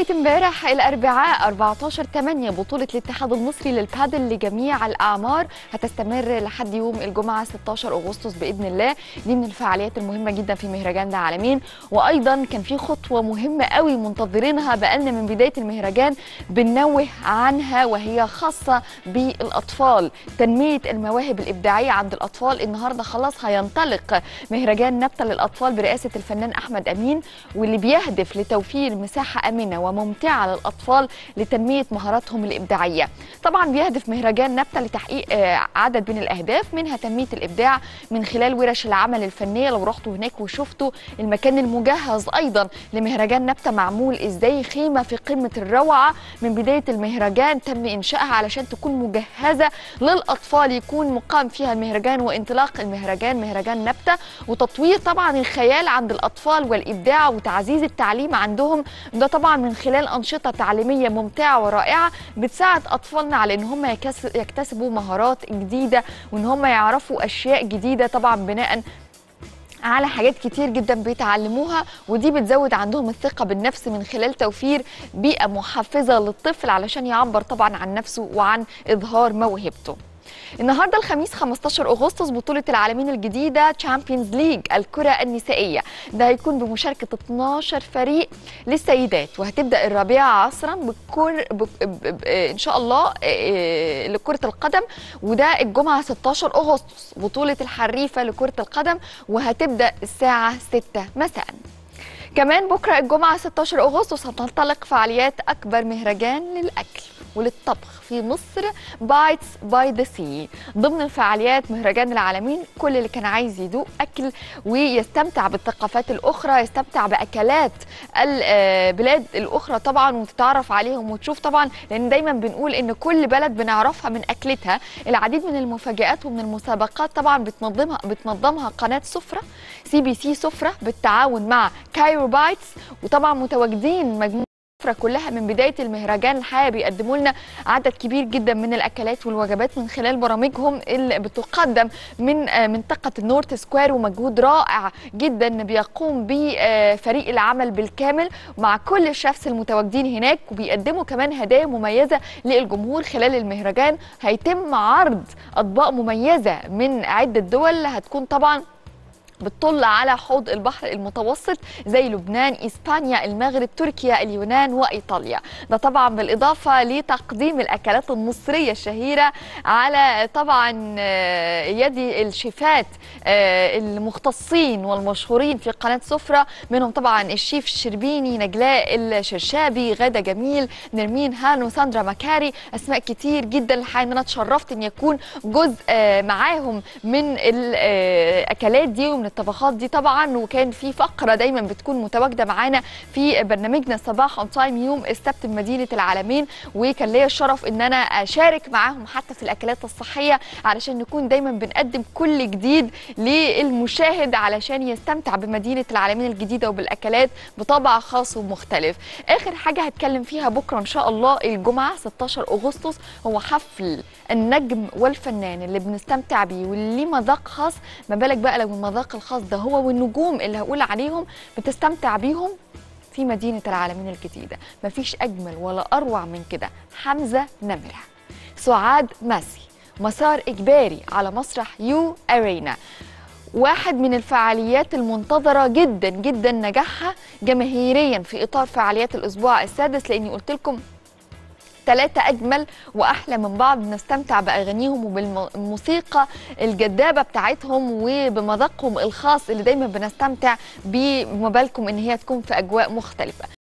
امبارح الاربعاء 14 8 بطوله الاتحاد المصري للبادل لجميع الاعمار هتستمر لحد يوم الجمعه 16 اغسطس باذن الله دي من الفعاليات المهمه جدا في مهرجان العالمين وايضا كان في خطوه مهمه قوي منتظرينها بقالنا من بدايه المهرجان بننوه عنها وهي خاصه بالاطفال تنميه المواهب الابداعيه عند الاطفال النهارده خلاص هينطلق مهرجان نبته للاطفال برئاسه الفنان احمد امين واللي بيهدف لتوفير مساحه امنه وممتعه للاطفال لتنميه مهاراتهم الابداعيه طبعا بيهدف مهرجان نبته لتحقيق آه، عدد من الاهداف منها تنميه الابداع من خلال ورش العمل الفنيه لو رحتوا هناك وشفتوا المكان المجهز ايضا لمهرجان نبته معمول ازاي خيمه في قمه الروعه من بدايه المهرجان تم انشائها علشان تكون مجهزه للاطفال يكون مقام فيها المهرجان وانطلاق المهرجان مهرجان نبته وتطوير طبعا الخيال عند الاطفال والابداع وتعزيز التعليم عندهم ده طبعا من خلال انشطه تعليميه ممتعه ورائعه بتساعد اطفالنا على ان هم يكس- يكتسبوا مهارات جديده وان هم يعرفوا اشياء جديده طبعا بناء على حاجات كتير جدا بيتعلموها ودي بتزود عندهم الثقة بالنفس من خلال توفير بيئة محفزة للطفل علشان يعبر طبعا عن نفسه وعن إظهار موهبته النهارده الخميس 15 اغسطس بطوله العالمين الجديده تشامبيونز ليج الكره النسائيه ده هيكون بمشاركه 12 فريق للسيدات وهتبدا الرابعه عصرا بكر بك... ب... ب... ان شاء الله آه، لكره القدم وده الجمعه 16 اغسطس بطوله الحريفه لكره القدم وهتبدا الساعه 6 مساء كمان بكره الجمعه 16 اغسطس هتنطلق فعاليات اكبر مهرجان للاكل وللطبخ في مصر بايتس باي ذا سي ضمن الفعاليات مهرجان العالمين كل اللي كان عايز يدوق اكل ويستمتع بالثقافات الاخرى يستمتع باكلات البلاد الاخرى طبعا وتتعرف عليهم وتشوف طبعا لان دايما بنقول ان كل بلد بنعرفها من اكلتها العديد من المفاجآت ومن المسابقات طبعا بتنظمها بتنظمها قناه سفره سي بي سي سفره بالتعاون مع كايرو بايتس وطبعا متواجدين مجموعه سفرة كلها من بداية المهرجان الحقيقة بيقدموا لنا عدد كبير جدا من الأكلات والوجبات من خلال برامجهم اللي بتقدم من آه، منطقة النورث سكوير ومجهود رائع جدا بيقوم به آه، فريق العمل بالكامل مع كل الشيفs المتواجدين هناك وبيقدموا كمان هدايا مميزة للجمهور خلال المهرجان هيتم عرض أطباق مميزة من عدة دول هتكون طبعا بتطل على حوض البحر المتوسط زي لبنان اسبانيا المغرب تركيا اليونان وايطاليا ده طبعا بالاضافه لتقديم الاكلات المصريه الشهيره على طبعا آه، يد الشيفات آه، المختصين والمشهورين في قناه سفره منهم طبعا الشيف الشربيني نجلاء الشرشابي غاده جميل نرمين هانو ساندرا مكاري اسماء كتير جدا الحقيقه ان انا اتشرفت ان يكون جزء آه، معاهم من الاكلات دي ومن الطبخات دي طبعا وكان في فقره دايما بتكون متواجده معانا في برنامجنا صباح اون تايم يوم السبت بمدينه العالمين وكان ليا الشرف ان انا اشارك معاهم حتى في الاكلات الصحيه علشان نكون دايما بنقدم كل جديد للمشاهد علشان يستمتع بمدينه العالمين الجديده وبالاكلات بطبع خاص ومختلف اخر حاجه هتكلم فيها بكره ان شاء الله الجمعه 16 اغسطس هو حفل النجم والفنان اللي بنستمتع بيه واللي ليه مذاق خاص ما بالك بقى لو المذاق الخاص ده هو والنجوم اللي هقول عليهم بتستمتع بيهم في مدينة العالمين الجديدة مفيش أجمل ولا أروع من كده حمزة نمرة سعاد ماسي مسار إجباري على مسرح يو أرينا واحد من الفعاليات المنتظرة جدا جدا نجاحها جماهيريا في إطار فعاليات الأسبوع السادس لأني قلت لكم ثلاثة أجمل وأحلى من بعض نستمتع بأغانيهم وبالموسيقى الجذابة بتاعتهم وبمذاقهم الخاص اللي دايما بنستمتع بيه ما بالكم إن هي تكون في أجواء مختلفة